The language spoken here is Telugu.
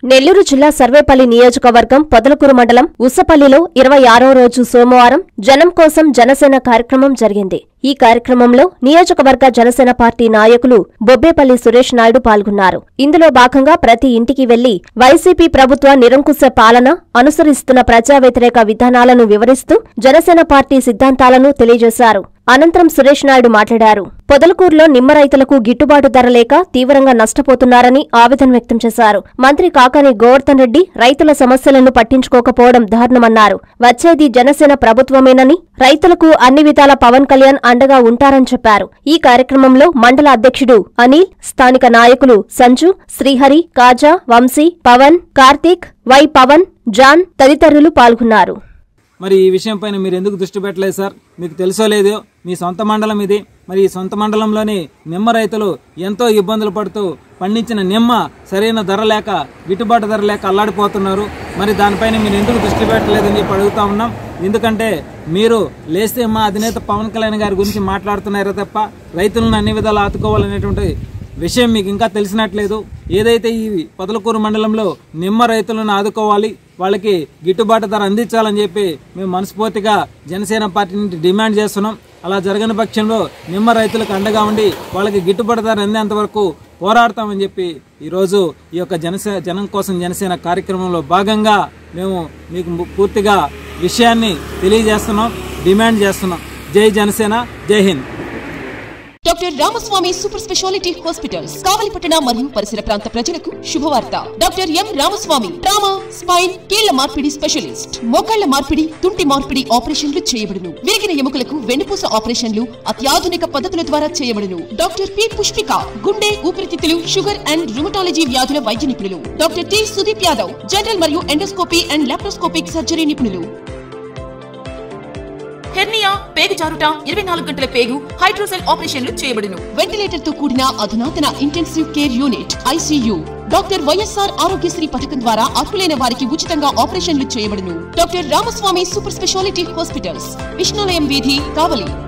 నెల్లూరు జిల్లా సర్వేపల్లి నియోజకవర్గం పొదలకూరు మండలం ఉసపల్లిలో ఇరవై ఆరో రోజు సోమవారం జనం కోసం జనసేన కార్యక్రమం జరిగింది ఈ కార్యక్రమంలో నియోజకవర్గ జనసేన పార్టీ నాయకులు బొబ్బేపల్లి సురేష్ నాయుడు పాల్గొన్నారు ఇందులో భాగంగా ప్రతి ఇంటికి వెళ్లి వైసీపీ ప్రభుత్వ నిరంకుశ పాలన అనుసరిస్తున్న ప్రజా వ్యతిరేక విధానాలను వివరిస్తూ జనసేన పార్టీ సిద్ధాంతాలను తెలియజేశారు అనంతరం సురేష్ నాయుడు మాట్లాడారు పొదలకూరులో నిమ్మ రైతులకు గిట్టుబాటు ధర లేక తీవ్రంగా నష్టపోతున్నారని ఆవేదన వ్యక్తం చేశారు మంత్రి కాకాని గోవర్ధన్ రెడ్డి రైతుల సమస్యలను పట్టించుకోకపోవడం దారుణమన్నారు వచ్చేది జనసేన ప్రభుత్వమేనని రైతులకు అన్ని విధాల పవన్ కళ్యాణ్ అండగా ఉంటారని చెప్పారు ఈ కార్యక్రమంలో మండల అధ్యక్షుడు అనిల్ స్థానిక నాయకులు సంజు శ్రీహరి కాజా వంశీ పవన్ కార్తీక్ వై పవన్ జాన్ తదితరులు పాల్గొన్నారు మరి ఈ విషయం పైన మీరు ఎందుకు దృష్టి పెట్టలేదు సార్ మీకు తెలుసో లేదో మీ సొంత మండలం ఇది మరి ఈ సొంత మండలంలోని నిమ్మ రైతులు ఎంతో ఇబ్బందులు పడుతూ పండించిన నిమ్మ సరైన ధర లేక గిట్టుబాటు ధర లేక అల్లాడిపోతున్నారు మరి దానిపైన మీరు ఎందుకు దృష్టి పెట్టలేదని చెప్పి అడుగుతా ఉన్నాం ఎందుకంటే మీరు లేస్తే మా అధినేత పవన్ కళ్యాణ్ గారి గురించి మాట్లాడుతున్నారో తప్ప రైతులను అన్ని విధాలు ఆదుకోవాలనేటువంటి విషయం మీకు ఇంకా తెలిసినట్లేదు ఏదైతే ఈ పొదలకూరు మండలంలో నిమ్మ రైతులను ఆదుకోవాలి వాళ్ళకి గిట్టుబాటు ధర అందించాలని చెప్పి మేము మనస్ఫూర్తిగా జనసేన పార్టీ నుండి డిమాండ్ చేస్తున్నాం అలా జరగని పక్షంలో నిమ్మ రైతులకు అండగా ఉండి వాళ్ళకి గిట్టుబాటు ధర అందేంత వరకు పోరాడతామని చెప్పి ఈరోజు ఈ యొక్క జనసే జనం కోసం జనసేన కార్యక్రమంలో భాగంగా మేము మీకు పూర్తిగా విషయాన్ని తెలియజేస్తున్నాం డిమాండ్ చేస్తున్నాం జై జనసేన జై Hind doctor Ramaswamy super speciality hospitals కావలిపట్టణ మరియు పరిసర ప్రాంత ప్రజలకు శుభవార్త doctor M Ramaswamy trauma spine కీళ్ల మార్పిడి స్పెషలిస్ట్ మోకాళ్ల మార్పిడి తుంటి మార్పిడి ఆపరేషన్లు చేయబడును విరిగిన ఎముకలకు వెన్నుపూస ఆపరేషన్లు అత్యాధునిక పద్ధతుల ద్వారా చేయబడును డాక్టర్ పి పుష్పిక గుండె ఊపిరితిత్తులు షుగర్ అండ్ రుమటాలజీ వ్యాధుల వైద్య నిపుణులు doctor T Sudeep Yadav general మరియు ఎండోస్కోపీ అండ్ లాప్రోస్కోపిక్ సర్జరీ నిపుణులు హెర్నియా పేగు జారుట ఇరవై నాలుగు గంటల పేగు హైడ్రోసెల్ ఆపరేషన్లు చేయబడును వెంటిలేటర్ తో కూడిన అధునాతన intensive care unit ICU doctor YSR Aarogyasri పథకం ద్వారా అర్హులైన వారికి ఉచితంగా ఆపరేషన్లు చేయబడును doctor Ramaswamy super speciality hospitals విష్ణులయం వీధి కావలి